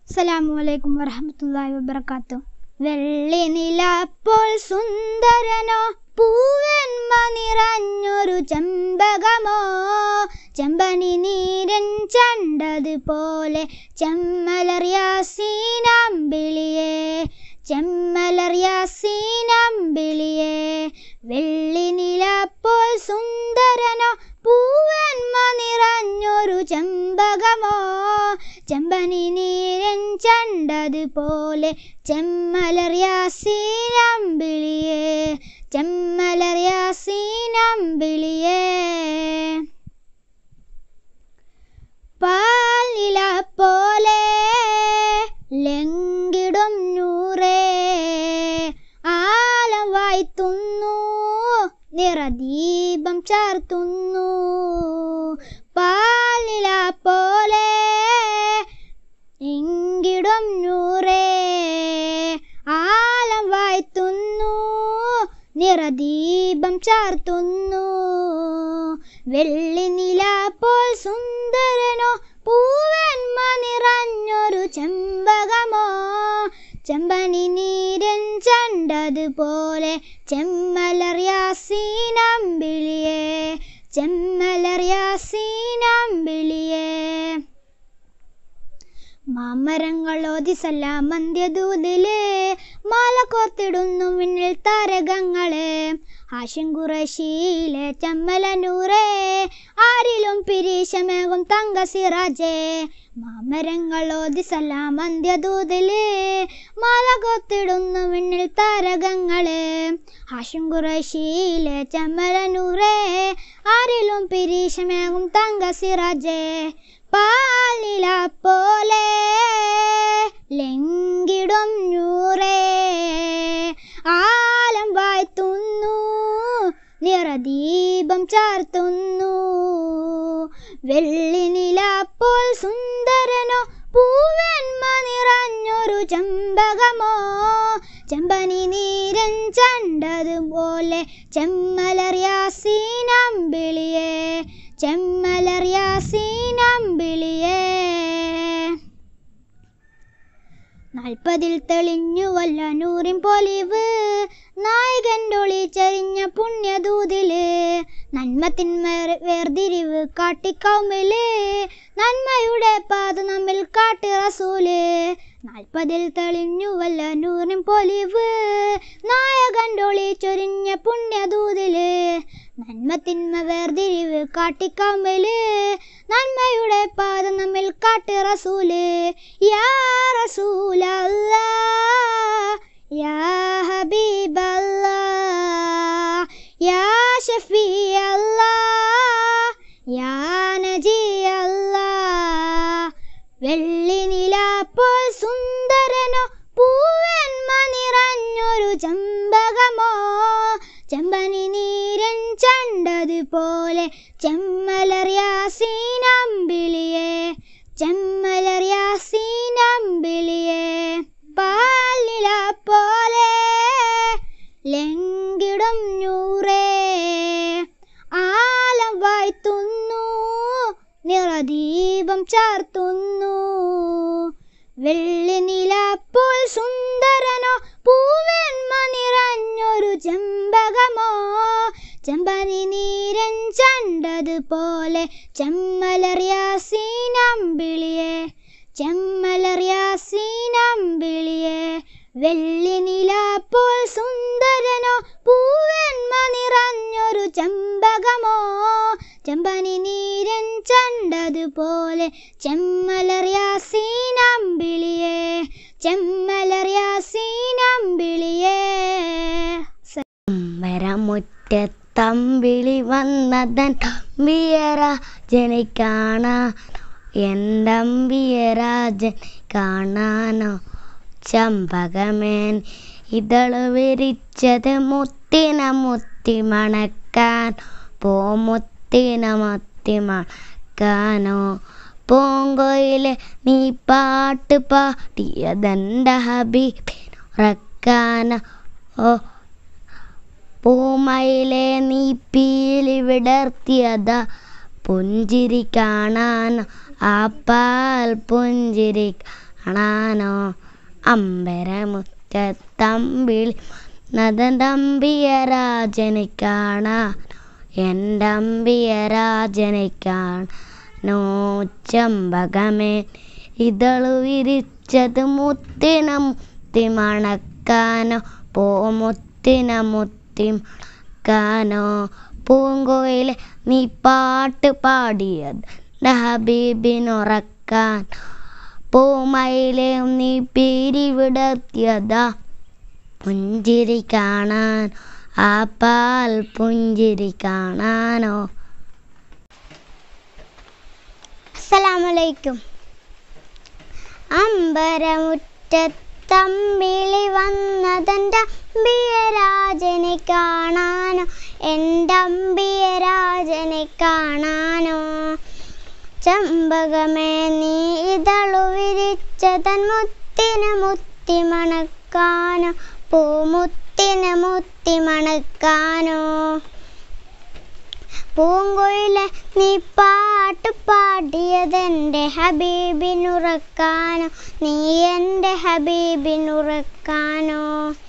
അസ്സലാമു അലൈക്കും വറഹ്മത്തുള്ളാഹി വബറകാത്തു വെള്ളി നിലപ്പോൾ സുന്ദരനോ പൂവന്മ നിറഞ്ഞൊരു ചെമ്പകമോ ചെമ്പനി നീരൻ ചണ്ടതുപോലെ ചെമ്മലറിയാസീനാമ്പിളിയേ ചെമ്മലറിയാസീനാമ്പിളിയേ വെള്ളി നിലപ്പോൾ സുന്ദരനോ പൂവന്മ നിറഞ്ഞൊരു ചെമ്പകമോ ചെമ്പനി നീരൻ ചണ്ടതുപോലെ ചെമ്മലറിയാസീനമ്പിളിയേ ചെമ്മലറിയാസീനമ്പിളിയേ പാലില പോലെ ലംഘിടും നൂറേ ആലം വായ്ത്തുന്നു നിറദീപം ചാർത്തുന്നു പാലില പോലെ എങ്കിടും നൂറേ ആലം വായ്ത്തുന്നു നിറദീപം ചാർത്തുന്നു വെള്ളി നില പോൽ സുന്ദരനോ പൂവന്മ നിറഞ്ഞൊരു ചെമ്പകമോ ചെമ്പനി നീരൻ ചണ്ടതുപോലെ ചെമ്മലറിയാസീനമ്പിളിയേ ചെമ്മലറിയാസീനമ്പിളിയേ മാമരങ്ങളോതി സല്ലാമന്ത്യദൂതില് മാല കോർത്തിടുന്നു മിന്നിൽ താരകങ്ങള് ആശം കുറശീലെ ചമ്മലനൂറേ ആരിലും പിരീശമേകും തങ്ക സിറാജേ മാമരങ്ങളോതി സല്ലാമന്ത്യദൂതില് മാല കോർത്തിടുന്നു മിന്നിൽ താരകങ്ങള് ആശം കുറശീലെ ചമ്മലനൂറേ ആരിലും പിരീശമേകും തങ്ക സിറാജേ പാലില പോലെ ലംഘിടും നൂറേ ആലം വായ്ത്തുന്നു നിറദീപം ചാർത്തുന്നു വെള്ളി നിലപ്പോൾ സുന്ദരനോ പൂവന്മ നിറഞ്ഞൊരു ചെമ്പകമോ ചെമ്പനി നീരൻ ചണ്ടതുപോലെ ചെമ്മലറിയാസീനമ്പിളിയേ ചെമ്മലറിയാസീനമ്പിളിയേ നാൽപ്പതിൽ തെളിഞ്ഞു വല്ല നൂറിൻ പൊലിവ് നായകൻ്റെ ഒളിച്ചെറിഞ്ഞ പുണ്യദൂതില് നന്മത്തിന്മ വേർതിരിവ് കാട്ടിക്കൗമില് നന്മയുടെ പാത നമ്മിൽ കാട്ടി റസൂല് നാൽപ്പതിൽ തെളിഞ്ഞു വല്ല നൂറിൻ പൊലിവ് നായകൻ്റെ ഒളിച്ചൊരിഞ്ഞ പുണ്യദൂതില് നന്മത്തിന്മ വേർതിരിവ് കാട്ടിക്കൗമില് നന്മയുടെ പാത നമ്മിൽ കാട്ടി റസൂല് യാ റസൂലല്ലാ യാ ഹബീബല്ലാ യാ ഷഫീഅല്ലാ യാ നജിയല്ലാ വെള്ളി നിലാപ്പോൾ സുന്ദരനോ പൂവന്മ നിറഞ്ഞൊരു ചെമ്പകമോ ചെമ്പനി നീരൻ ചണ്ടതുപോലെ ചെമ്മലറിയാസീനമ്പിളിയേ ചെമ്മലറിയാസീനമ്പിളിയേ പാലില പോലെ ലംഘിടും നൂറേ ആലം വായ്ത്തുന്നു നിറദീപം ചാർത്തുന്നു വെള്ളി നിലപ്പോൾ സുന്ദരനോ പൂവന്മ നിറഞ്ഞൊരു ചെമ്പകമോ ചെമ്പനി നീരൻ ചണ്ടതുപോലെ ചെമ്മലറിയാസീനമ്പിളിയേ ചെമ്മലറിയാസീനമ്പിളിയേ വെള്ളി നിലപ്പോൾ സുന്ദരനോ പൂവന്മ നിറഞ്ഞൊരു ചെമ്പകമോ ചെമ്പനി നീരൻ ചണ്ടതുപോലെ ചെമ്മലറിയാസീനമ്പിളിയേ ചെമ്മലറിയാസീനമ്പിളിയേ മരമുറ്റത്തമ്പിളി വന്നതൻ തമ്പിയരാജനെ കാണാൻ എന്തമ്പിയരാജൻ കാണാനോ ചമ്പകമേൻ ഇതള് വിരിച്ചത് മുത്തിന മുത്തി മണക്കാൻ പോമുത്തിന മുത്തി മണക്കാനോ പൂങ്കൊയിലെ നീ പാട്ട് പാടിയതെൻ്റെ ഹബീബിനുറക്കാന ഓ പൂമയിലെ നീ പീലി വിടർത്തിയതാ പുഞ്ചിരി കാണാൻ ആ പാൽ പുഞ്ചിരി കാണാനോ അമ്പരമുറ്റത്തമ്പിളി നദൻ തമ്പിയ രാജനെ കാണാൻ എൻ്റെ അമ്പിയ രാജനെ കാണാനോ ചെമ്പകമേ ഇതളു വിരിച്ചത് മുത്തിന മുത്തി മണക്കാനോ പോ മുത്തിന മുത്തി മണക്കാനോ പൂങ്കോയിലെ നീ പാട്ട് പാടിയത് എൻ്റെ ഹബീബിനുറക്കാൻ പൂമയിലെ നീ പിരിവിടത്തിയതാ പുഞ്ചിരി കാണാൻ ആ പാൽ പുഞ്ചിരി കാണാനോ അസ്സലാമലൈക്കും അമ്പരമുറ്റത്തമ്മിളി വന്നതെൻ്റെ അമ്പിയരാജനെ കാണാനോ എൻ്റെ അമ്പിയരാജനെ കാണാനോ ചെമ്പകമേ നീ ഇതളു വിരിച്ചതൻ മുത്തിന മുത്തി മണക്കാനോ പൂമുത്തിന മുത്തി മണക്കാനോ പൂങ്കൊയിലെ നീ പാട്ട് പാടിയതെൻ്റെ ഹബീബിനുറക്കാനോ നീ എൻ്റെ ഹബീബിനുറക്കാനോ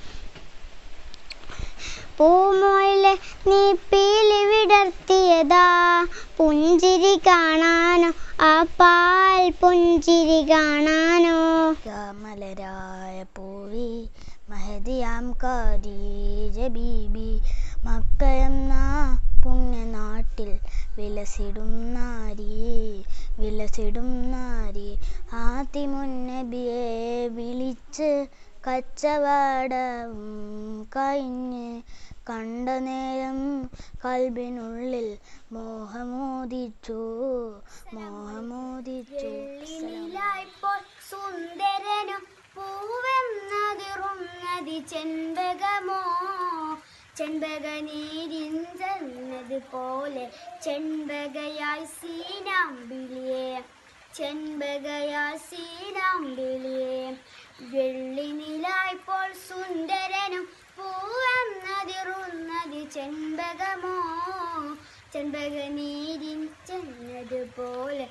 പൂമോയിലെ നീ പീലി വിടർത്തിയതാ പുഞ്ചിരി കാണാനോ ആ പാൽ പുഞ്ചിരി കാണാനോ മലരായ പൂവി മഹദിയാം ഖദീജ ബീബി മക്കയെന്ന പുണ്യനാട്ടിൽ വിലസിടും നാരി വിലസിടും നാരി ആത്തിമുന്നബിയെ വിളിച്ച് കച്ചവടവും കഴിഞ്ഞ് കണ്ട നേരം കൽബിനുള്ളിൽ മോഹമോദിച്ചു മോഹമോദിച്ചു ഇപ്പോൾ സുന്ദരനും പൂവെന്നതിറുന്നതി ചെമ്പകമോ ചെമ്പക നീരിഞ്ചെന്നത് പോലെ ചെമ്പകയായി സീനാമ്പിളിയെ ചെമ്പകയായി സീനാമ്പിളിയെ വെള്ളി നിലായ്പോൾ സുന്ദരനും പൂവെന്നതിറുന്നതി ചെമ്പകമോ ചെമ്പക നീരിൻ ചെന്നതുപോലെ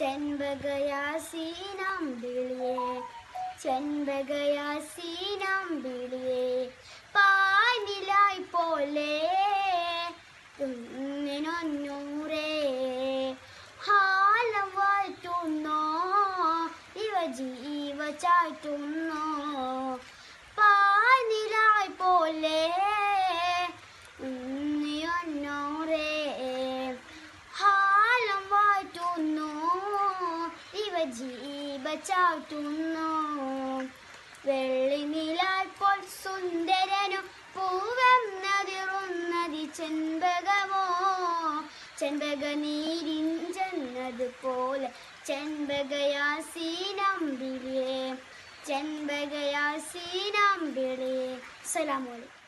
ചെമ്പകയാസീനാമ്പിളിയെ ചെമ്പകയാസീനാമ്പിളിയെ പാനിലായി പോലെ തുന്നിനൊന്നൂറേ ഹാലം വാറ്റുന്നോ ഇവ ജീവ ചാറ്റുന്നോ പാനിലായി പോലെ ഉണ്ണിയൊന്നോറേ ഹാലം വാറ്റുന്നു ഇവ ജീവ ചാറ്റുന്നു വെള്ളി നിലാൽപ്പോൾ സുന്ദരനും പൂവെന്നതിറുന്നതി ചെമ്പകമോ ചെമ്പക നീരിഞ്ചെന്നത് പോലെ ചെമ്പകയാസീനമ്പിളിയെ ചെമ്പകയാസീനമ്പിളിയെ സലാമോളി